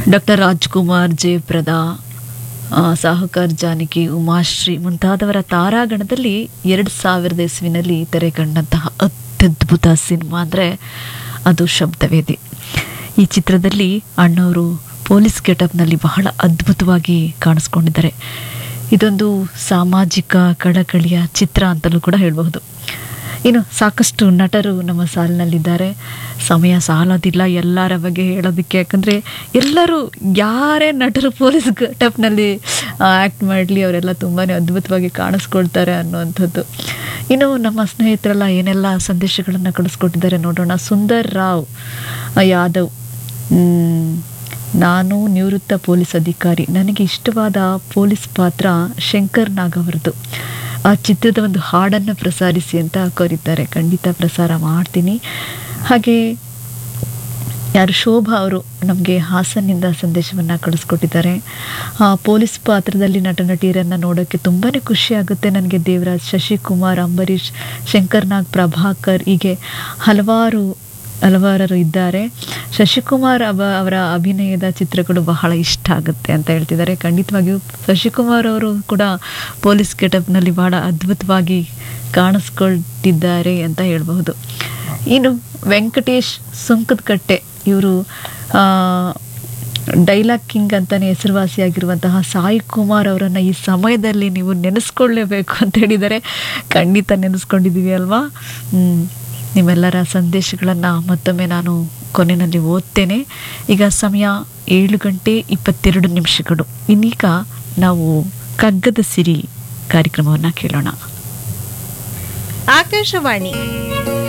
Doctor Rajkumar Jayaprada ಆ, ಸಾಹುಕಾರ್ ಜಾನಕಿ ಉಮಾಶ್ರೀ ಮುಂತಾದವರ ತಾರಾಗಣದಲ್ಲಿ ಎರಡು ಸಾವಿರದ ಇಸ್ವಿನಲ್ಲಿ ತೆರೆ ಕಂಡಂತಹ ಅತ್ಯದ್ಭುತ ಸಿನಿಮಾ ಅಂದರೆ ಅದು ಶಬ್ದವೇದಿ ಈ ಚಿತ್ರದಲ್ಲಿ ಅಣ್ಣವರು ಪೊಲೀಸ್ ಗೆಟಪ್ನಲ್ಲಿ ಬಹಳ ಅದ್ಭುತವಾಗಿ ಕಾಣಿಸ್ಕೊಂಡಿದ್ದಾರೆ ಇದೊಂದು ಸಾಮಾಜಿಕ ಕಳಕಳಿಯ ಚಿತ್ರ ಅಂತಲೂ ಕೂಡ ಹೇಳಬಹುದು ಇನ್ನು ಸಾಕಷ್ಟು ನಟರು ನಮ್ಮ ಸಾಲಿನಲ್ಲಿದ್ದಾರೆ ಸಮಯ ಸಾಲೋದಿಲ್ಲ ಎಲ್ಲರ ಬಗ್ಗೆ ಹೇಳೋದಕ್ಕೆ ಯಾಕಂದರೆ ಎಲ್ಲರೂ ಯಾರೇ ನಟರು ಪೊಲೀಸ್ ಟಪ್ನಲ್ಲಿ ಆ್ಯಕ್ಟ್ ಮಾಡಲಿ ಅವರೆಲ್ಲ ತುಂಬಾ ಅದ್ಭುತವಾಗಿ ಕಾಣಿಸ್ಕೊಳ್ತಾರೆ ಅನ್ನುವಂಥದ್ದು ಇನ್ನು ನಮ್ಮ ಸ್ನೇಹಿತರೆಲ್ಲ ಏನೆಲ್ಲ ಸಂದೇಶಗಳನ್ನು ಕಳಿಸ್ಕೊಟ್ಟಿದ್ದಾರೆ ನೋಡೋಣ ಸುಂದರ್ ರಾವ್ ಯಾದವ್ ಮ್, ನಾನು ನಿವೃತ್ತ ಪೊಲೀಸ್ ಅಧಿಕಾರಿ ನನಗೆ ಇಷ್ಟವಾದ ಪೊಲೀಸ್ ಪಾತ್ರ ಶಂಕರ್ ನಾಗ್ ಅವರದ್ದು ಆ ಚಿತ್ರದ ಒಂದು ಹಾಡನ್ನು ಪ್ರಸಾರಿಸಿ ಅಂತ ಕೋರಿದ್ದಾರೆ ಖಂಡಿತ ಪ್ರಸಾರ ಮಾಡ್ತೀನಿ ಹಾಗೆ ಯಾರು ಶೋಭಾ ಅವರು ನಮಗೆ ಹಾಸನ್ನಿಂದ ಸಂದೇಶವನ್ನು ಕಳಿಸ್ಕೊಟ್ಟಿದ್ದಾರೆ ಆ, ಪೊಲೀಸ್ ಪಾತ್ರದಲ್ಲಿ ನಟ ನಟಿಯರನ್ನು ನೋಡೋಕ್ಕೆ ತುಂಬಾ ಖುಷಿ ಆಗುತ್ತೆ ನನಗೆ ದೇವರಾಜ್ ಶಶಿಕುಮಾರ್ ಅಂಬರೀಷ್ ಶಂಕರ್ ನಾಗ್ ಪ್ರಭಾಕರ್ ಹೀಗೆ ಹಲವಾರು ಹಲವಾರರು ಇದ್ದಾರೆ ಶಶಿಕುಮಾರ್ ಅವ ಅವರ ಅಭಿನಯದ ಚಿತ್ರಗಳು ಬಹಳ ಇಷ್ಟ ಆಗುತ್ತೆ ಅಂತ ಹೇಳ್ತಿದ್ದಾರೆ ಖಂಡಿತವಾಗಿಯೂ ಶಶಿಕುಮಾರ್ ಅವರು ಕೂಡ ಪೊಲೀಸ್ ಗೆಟಪ್ನಲ್ಲಿ ಬಹಳ ಅದ್ಭುತವಾಗಿ ಕಾಣಿಸ್ಕೊಳ್ತಿದ್ದಾರೆ ಅಂತ ಹೇಳಬಹುದು ಇನ್ನು ವೆಂಕಟೇಶ್ ಸುಂಕದಕಟ್ಟೆ ಇವರು ಡೈಲಾಗ್ ಕಿಂಗ್ ಅಂತಲೇ ಹೆಸರುವಾಸಿಯಾಗಿರುವಂತಹ ಸಾಯಿ ಕುಮಾರ್ ಅವರನ್ನು ಈ ಸಮಯದಲ್ಲಿ ನೀವು ನೆನೆಸ್ಕೊಳ್ಳೇಬೇಕು ಅಂತ ಹೇಳಿದರೆ ಖಂಡಿತ ನೆನೆಸ್ಕೊಂಡಿದ್ದೀವಿ ಅಲ್ವಾ ಹ್ಮ್. ನಿಮ್ಮೆಲ್ಲರ ಸಂದೇಶಗಳನ್ನು ಮತ್ತೊಮ್ಮೆ ನಾನು ಕೊನೆಯಲ್ಲಿ ಓದ್ತೇನೆ ಈಗ ಸಮಯ ಏಳು ಗಂಟೆ ಇಪ್ಪತ್ತೆರಡು ನಿಮಿಷಗಳು ಇನ್ನೀಗ ನಾವು ಕಗ್ಗದ ಸಿರಿ ಕಾರ್ಯಕ್ರಮವನ್ನು ಕೇಳೋಣ ಆಕಾಶವಾಣಿ